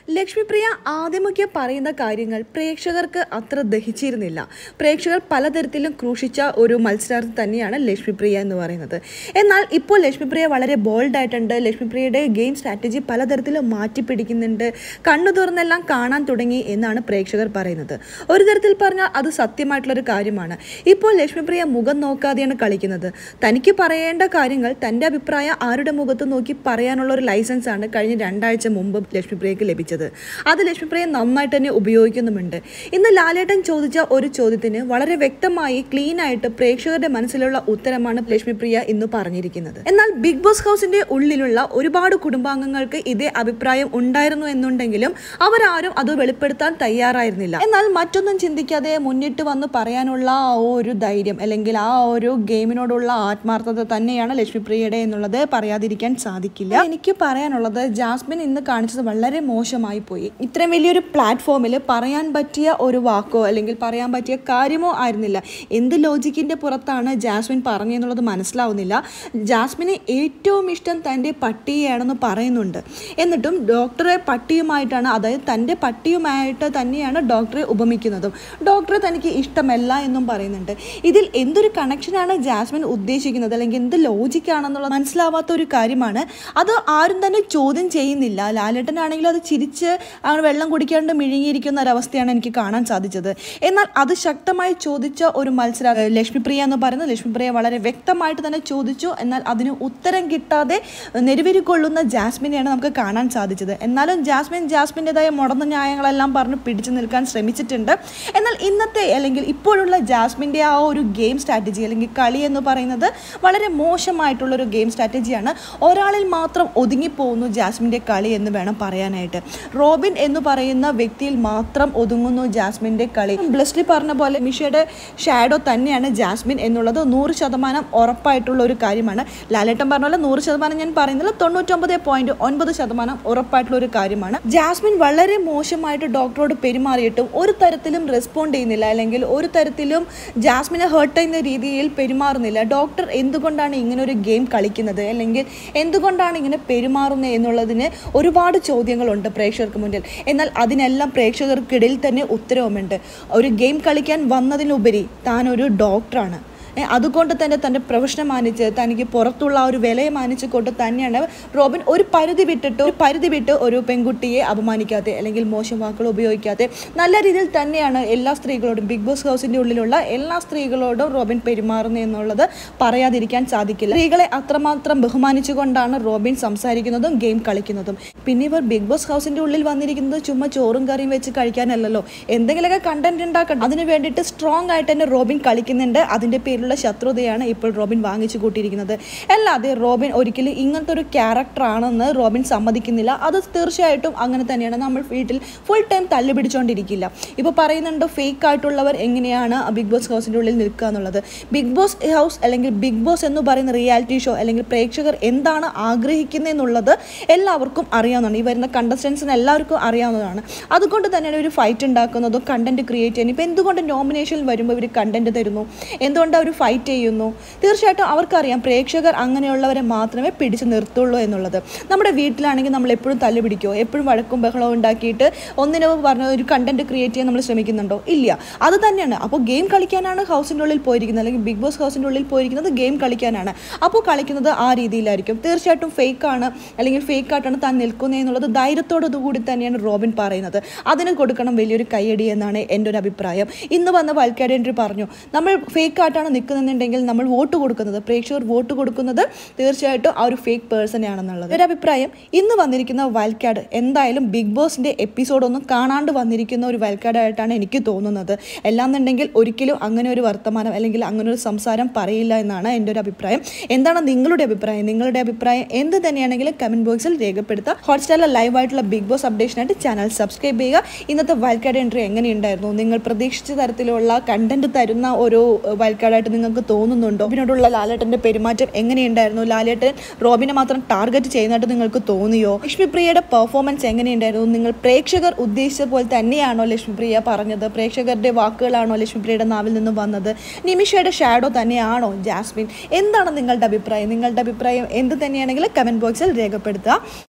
ലക്ഷ്മിപ്രിയ ആദ്യമൊക്കെ പറയുന്ന കാര്യങ്ങൾ പ്രേക്ഷകർക്ക് അത്ര ദഹിച്ചിരുന്നില്ല പ്രേക്ഷകർ പലതരത്തിലും ക്രൂശിച്ച ഒരു മത്സരാർത്ഥി തന്നെയാണ് ലക്ഷ്മിപ്രിയ എന്ന് പറയുന്നത് എന്നാൽ ഇപ്പോൾ ലക്ഷ്മിപ്രിയ വളരെ ബോൾഡ് ആയിട്ടുണ്ട് ലക്ഷ്മിപ്രിയയുടെ ഗെയിം സ്ട്രാറ്റജി പലതരത്തിലും മാറ്റി പിടിക്കുന്നുണ്ട് കണ്ണു തുറന്നെല്ലാം കാണാൻ തുടങ്ങി എന്നാണ് പ്രേക്ഷകർ പറയുന്നത് ഒരു തരത്തിൽ പറഞ്ഞാൽ അത് സത്യമായിട്ടുള്ളൊരു കാര്യമാണ് ഇപ്പോൾ ലക്ഷ്മിപ്രിയ മുഖം നോക്കാതെയാണ് കളിക്കുന്നത് തനിക്ക് പറയേണ്ട കാര്യങ്ങൾ തൻ്റെ അഭിപ്രായം ആരുടെ മുഖത്ത് നോക്കി പറയാനുള്ള ഒരു ലൈസൻസ് ആണ് കഴിഞ്ഞ രണ്ടാഴ്ച മുമ്പ് ലക്ഷ്മിപ്രിയക്ക് ലഭിച്ചത് അത് ലക്ഷ്മിപ്രിയ നന്നായിട്ട് തന്നെ ഉപയോഗിക്കുന്നുമുണ്ട് ഇന്ന് ലാലേട്ടൻ ചോദിച്ച ഒരു ചോദ്യത്തിന് വളരെ വ്യക്തമായി ക്ലീൻ ആയിട്ട് പ്രേക്ഷകരുടെ മനസ്സിലുള്ള ഉത്തരമാണ് ലക്ഷ്മിപ്രിയ ഇന്ന് പറഞ്ഞിരിക്കുന്നത് എന്നാൽ ബിഗ് ബോസ് ഹൗസിന്റെ ഉള്ളിലുള്ള ഒരുപാട് കുടുംബാംഗങ്ങൾക്ക് ഇതേ അഭിപ്രായം ഉണ്ടായിരുന്നു എന്നുണ്ടെങ്കിലും അവരാരും അത് വെളിപ്പെടുത്താൻ തയ്യാറായിരുന്നില്ല എന്നാൽ മറ്റൊന്നും ചിന്തിക്കാതെ മുന്നിട്ട് വന്ന് പറയാനുള്ള ആ ഒരു ധൈര്യം അല്ലെങ്കിൽ ആ ഒരു ഗെയിമിനോടുള്ള ആത്മാർത്ഥത തന്നെയാണ് ലക്ഷ്മിപ്രിയയുടെ എന്നുള്ളത് പറയാതിരിക്കാൻ സാധിക്കില്ല എനിക്ക് പറയാനുള്ളത് ജാസ്മിൻ ഇന്ന് കാണിച്ചത് വളരെ മോശമായി പോയി ഇത്രയും വലിയൊരു പ്ലാറ്റ്ഫോമിൽ പറയാൻ പറ്റിയ ഒരു വാക്കോ അല്ലെങ്കിൽ പറയാൻ പറ്റിയ കാര്യമോ ആയിരുന്നില്ല എന്ത് ലോജിക്കിന്റെ പുറത്താണ് ജാസ്മിൻ പറഞ്ഞതെന്നുള്ളത് മനസ്സിലാവുന്നില്ല ജാസ്മിന് ഏറ്റവും ഇഷ്ടം തൻ്റെ പട്ടിയെയാണെന്ന് പറയുന്നുണ്ട് എന്നിട്ടും ഡോക്ടറെ പട്ടിയുമായിട്ടാണ് അതായത് തൻ്റെ പട്ടിയുമായിട്ട് തന്നെയാണ് ഡോക്ടറെ ഉപമിക്കുന്നതും ഡോക്ടറെ തനിക്ക് ഇഷ്ടമല്ല എന്നും പറയുന്നുണ്ട് ഇതിൽ എന്തൊരു കണക്ഷനാണ് ജാസ്മിൻ ഉദ്ദേശിക്കുന്നത് അല്ലെങ്കിൽ എന്ത് ലോജിക്കാണെന്നുള്ളത് മനസ്സിലാവാത്ത ഒരു കാര്യമാണ് അത് ആരും തന്നെ ചോദ്യം ചെയ്യുന്നില്ല ലാലേട്ടനാണെങ്കിലും അത് ചിരിച്ച് അങ്ങനെ വെള്ളം കുടിക്കാണ്ട് മിഴുങ്ങിയിരിക്കുന്ന ഒരവസ്ഥയാണ് എനിക്ക് കാണാൻ സാധിച്ചത് എന്നാൽ അത് ശക്തമായി ചോദിച്ച ഒരു മത്സര ലക്ഷ്മിപ്രിയ എന്ന് പറയുന്നത് ലക്ഷ്മിപ്രിയ വളരെ വ്യക്തമായിട്ട് തന്നെ ചോദിച്ചു എന്നാൽ അതിന് ഉത്തരം കിട്ടാതെ നെരുവിരിക്കൊള്ളുന്ന ജാസ്മിനെയാണ് നമുക്ക് കാണാൻ സാധിച്ചത് എന്നാലും ജാസ്മിൻ ജാസ്മിൻ്റെതായ മുടന്ന ന്യായങ്ങളെല്ലാം പറഞ്ഞ് പിടിച്ചു നിൽക്കാൻ ശ്രമിച്ചിട്ടുണ്ട് എന്നാൽ ഇന്നത്തെ അല്ലെങ്കിൽ ഇപ്പോഴുള്ള ജാസ്മിൻ്റെ ആ ഒരു ഗെയിം സ്ട്രാറ്റജി അല്ലെങ്കിൽ കളി എന്ന് പറയുന്നത് വളരെ മോശമായിട്ടുള്ളൊരു ഗെയിം സ്ട്രാറ്റജിയാണ് ഒരാളിൽ മാത്രം ഒതുങ്ങിപ്പോകുന്നു ജാസ്മിൻ്റെ കളി എന്ന് വേണം പറയാനായിട്ട് റോബിൻ എന്ന് പറയുന്ന വ്യക്തിയിൽ മാത്രം ഒതുങ്ങുന്നു ജാസ്മിൻ്റെ കളി ബ്ലസ്ലി പറഞ്ഞ പോലെ മിഷയുടെ ഷാഡോ തന്നെയാണ് ജാസ്മിൻ എന്നുള്ളത് നൂറ് ശതമാനം ഉറപ്പായിട്ടുള്ള ഒരു കാര്യമാണ് ലാലേട്ടൻ പറഞ്ഞ പോലെ നൂറ് ശതമാനം ഞാൻ പറയുന്നില്ല തൊണ്ണൂറ്റൊമ്പത് പോയിന്റ് ഒൻപത് ശതമാനം ഉറപ്പായിട്ടുള്ള ഒരു കാര്യമാണ് ജാസ്മിൻ വളരെ മോശമായിട്ട് ഡോക്ടറോട് പെരുമാറിയിട്ടും ഒരു തരത്തിലും റെസ്പോണ്ട് ചെയ്യുന്നില്ല അല്ലെങ്കിൽ ഒരു തരത്തിലും ജാസ്മിനെ ഹേർട്ട് ചെയ്യുന്ന രീതിയിൽ പെരുമാറുന്നില്ല ഡോക്ടർ എന്തുകൊണ്ടാണ് ഇങ്ങനെ ഒരു ഗെയിം കളിക്കുന്നത് അല്ലെങ്കിൽ എന്തുകൊണ്ടാണ് ഇങ്ങനെ പെരുമാറുന്നത് എന്നുള്ളതിന് ഒരുപാട് ചോദ്യങ്ങളുണ്ട് പ്രേക്ഷകർക്ക് മുന്നിൽ എന്നാൽ അതിനെല്ലാം പ്രേക്ഷകർക്കിടയിൽ തന്നെ ഉത്തരവുമുണ്ട് ഒരു ഗെയിം കളിക്കാൻ വന്നതിനുപരി താൻ ഒരു ഡോക്ടറാണ് ഏ, അതുകൊണ്ട് തന്നെ തൻ്റെ പ്രൊഫഷനെ മാനിച്ച് തനിക്ക് പുറത്തുള്ള ആ ഒരു വിലയെ മാനിച്ച് കൊണ്ട് തന്നെയാണ് റോബിൻ ഒരു പരിധി വിട്ടിട്ട് ഒരു പരിധി വിട്ട് ഒരു പെൺകുട്ടിയെ അപമാനിക്കാതെ അല്ലെങ്കിൽ മോശം വാക്കുകൾ ഉപയോഗിക്കാതെ നല്ല രീതിയിൽ തന്നെയാണ് എല്ലാ സ്ത്രീകളോടും ബിഗ് ബോസ് ഹൗസിൻ്റെ ഉള്ളിലുള്ള എല്ലാ സ്ത്രീകളോടും റോബിൻ പെരുമാറുന്നത് എന്നുള്ളത് പറയാതിരിക്കാൻ സാധിക്കില്ല സ്ത്രീകളെ അത്രമാത്രം ബഹുമാനിച്ചുകൊണ്ടാണ് റോബിൻ സംസാരിക്കുന്നതും ഗെയിം കളിക്കുന്നതും പിന്നെ ഇവർ ബിഗ് ബോസ് ഹൗസിൻ്റെ ഉള്ളിൽ വന്നിരിക്കുന്നത് ചുമ്മാ ചോറും കറിയും വെച്ച് കഴിക്കാനല്ലല്ലോ എന്തെങ്കിലുമൊക്കെ കണ്ടന്റ് ഉണ്ടാക്കണം അതിന് വേണ്ടിയിട്ട് സ്ട്രോങ് ആയിട്ട് തന്നെ റോബിൻ കളിക്കുന്നുണ്ട് അതിൻ്റെ പേരിലുള്ള ശത്രുതയാണ് ഇപ്പോൾ റോബിൻ വാങ്ങിച്ചു കൂട്ടിയിരിക്കുന്നത് അല്ലാതെ റോബിൻ ഒരിക്കലും ഇങ്ങനത്തെ ഒരു ക്യാരക്ടർ ആണെന്ന് റോബിൻ സമ്മതിക്കുന്നില്ല അത് തീർച്ചയായിട്ടും അങ്ങനെ തന്നെയാണ് നമ്മൾ വീട്ടിൽ ഫുൾ ടൈം തല്ലു പിടിച്ചുകൊണ്ടിരിക്കില്ല ഇപ്പോൾ പറയുന്നുണ്ട് ഫേക്ക് ആയിട്ടുള്ളവർ എങ്ങനെയാണ് ബിഗ് ബോസ് ഹൗസിൻ്റെ ഉള്ളിൽ നിൽക്കുക എന്നുള്ളത് ബിഗ് ബോസ് ഹൗസ് അല്ലെങ്കിൽ ബിഗ് ബോസ് എന്ന് പറയുന്ന റിയാലിറ്റി ഷോ അല്ലെങ്കിൽ പ്രേക്ഷകർ എന്താണ് ആഗ്രഹിക്കുന്നത് എന്നുള്ളത് എല്ലാവർക്കും അറിയാവുന്നതാണ് ഈ വരുന്ന കണ്ടസ്റ്റൻസിന് എല്ലാവർക്കും അറിയാവുന്നതാണ് അതുകൊണ്ട് തന്നെയാണ് ഒരു ഫൈറ്റ് ഉണ്ടാക്കുന്നതും കണ്ടന്റ് ക്രിയേറ്റ് ചെയ്യുന്നത് ഇപ്പോൾ എന്തുകൊണ്ട് നോമിനേഷനിൽ വരുമ്പോൾ ഇവർ കണ്ടന്റ് തരുന്നു എന്തുകൊണ്ട് അവർ ഫൈറ്റ് ചെയ്യുന്നു തീർച്ചയായിട്ടും അവർക്കറിയാം പ്രേക്ഷകർ അങ്ങനെയുള്ളവരെ മാത്രമേ പിടിച്ചു നിർത്തുള്ളൂ എന്നുള്ളത് നമ്മുടെ വീട്ടിലാണെങ്കിൽ നമ്മൾ എപ്പോഴും തല്ലു പിടിക്കുമോ എപ്പോഴും വഴക്കും ബഹളവും ഉണ്ടാക്കിയിട്ട് ഒന്നിനോ പറഞ്ഞ ഒരു കണ്ടന്റ് ക്രിയേറ്റ് ചെയ്യാൻ നമ്മൾ ശ്രമിക്കുന്നുണ്ടോ ഇല്ല അത് തന്നെയാണ് അപ്പോൾ ഗെയിം കളിക്കാനാണ് ഹൗസിൻ്റെ ഉള്ളിൽ പോയിരിക്കുന്നത് അല്ലെങ്കിൽ ബിഗ് ബോസ് ഹൗസിൻ്റെ ഉള്ളിൽ പോയിരിക്കുന്നത് ഗെയിം കളിക്കാനാണ് അപ്പോൾ കളിക്കുന്നത് ആ രീതിയിലായിരിക്കും തീർച്ചയായിട്ടും ഫേക്ക് ആണ് അല്ലെങ്കിൽ ഫേക്ക് ആയിട്ടാണ് താൻ നിൽക്കുന്നത് എന്നുള്ളത് ധൈര്യത്തോടു കൂടി തന്നെയാണ് റോബിൻ പറയുന്നത് അതിന് കൊടുക്കണം വലിയൊരു കയ്യടി എന്നാണ് എൻ്റെ ഒരു അഭിപ്രായം ഇന്ന് വന്ന വൽക്കാട് എൻട്രി പറഞ്ഞു നമ്മൾ ഫേക്ക് ആയിട്ടാണ് നിൽക്കുന്നുണ്ടെങ്കിൽ നമ്മൾ വോട്ട് കൊടുക്കുന്നത് പ്രേക്ഷകർ വോട്ട് കൊടുക്കുന്നത് തീർച്ചയായിട്ടും ആ ഒരു ഫേക്ക് പേഴ്സൺ ആണെന്നുള്ളത് ഒരു അഭിപ്രായം ഇന്ന് വന്നിരിക്കുന്ന വൽക്കാട് എന്തായാലും ബിഗ് ബോസിൻ്റെ എപ്പിസോഡൊന്നും കാണാണ്ട് വന്നിരിക്കുന്ന ഒരു വൽക്കാടായിട്ടാണ് എനിക്ക് തോന്നുന്നത് അല്ലാന്നുണ്ടെങ്കിൽ ഒരിക്കലും അങ്ങനെ ഒരു വർത്തമാനം അല്ലെങ്കിൽ അങ്ങനെ ഒരു സംസാരം പറയില്ല എന്നാണ് എൻ്റെ ഒരു അഭിപ്രായം എന്താണ് നിങ്ങളുടെ അഭിപ്രായം നിങ്ങളുടെ അഭിപ്രായം എന്ത് തന്നെയാണെങ്കിലും കമൻറ്റ് ബോക്സിൽ രേഖപ്പെടുത്തുക ഹോട്ട്സ്റ്റാറിലെ ലൈവ് ആയിട്ടുള്ള ബിഗ് ബോസ് അപ്ഡേഷനായിട്ട് ചാനൽ സബ്സ്ക്രൈബ് ചെയ്യുക ഇന്നത്തെ വൽക്കാട് എൻട്രി എങ്ങനെയുണ്ടായിരുന്നു നിങ്ങൾ പ്രതീക്ഷിച്ച തരത്തിലുള്ള കണ്ടന്റ് തരുന്ന ഒരു വൽക്കാടായിട്ട് നിങ്ങൾക്ക് തോന്നുന്നുണ്ടോ ഇതിനോടുള്ള ലാലേട്ടൻ്റെ പെരുമാറ്റം എങ്ങനെയുണ്ടായിരുന്നു ലാലേട്ടൻ റോബിനെ മാത്രം ടാർഗറ്റ് ചെയ്യുന്നതായിട്ട് നിങ്ങൾക്ക് തോന്നിയോ ലക്ഷ്മിപ്രിയയുടെ പെർഫോമൻസ് എങ്ങനെയുണ്ടായിരുന്നു നിങ്ങൾ പ്രേക്ഷകർ ഉദ്ദേശിച്ച പോലെ തന്നെയാണോ ലക്ഷ്മിപ്രിയ പറഞ്ഞത് പ്രേക്ഷകരുടെ വാക്കുകളാണോ ലക്ഷ്മിപ്രിയയുടെ നാവിൽ നിന്നും വന്നത് നിമിഷയുടെ ഷാഡോ തന്നെയാണോ ജാസ്മിൻ എന്താണ് നിങ്ങളുടെ അഭിപ്രായം നിങ്ങളുടെ അഭിപ്രായം എന്ത് തന്നെയാണെങ്കിലും കമൻറ്റ് ബോക്സിൽ രേഖപ്പെടുത്തുക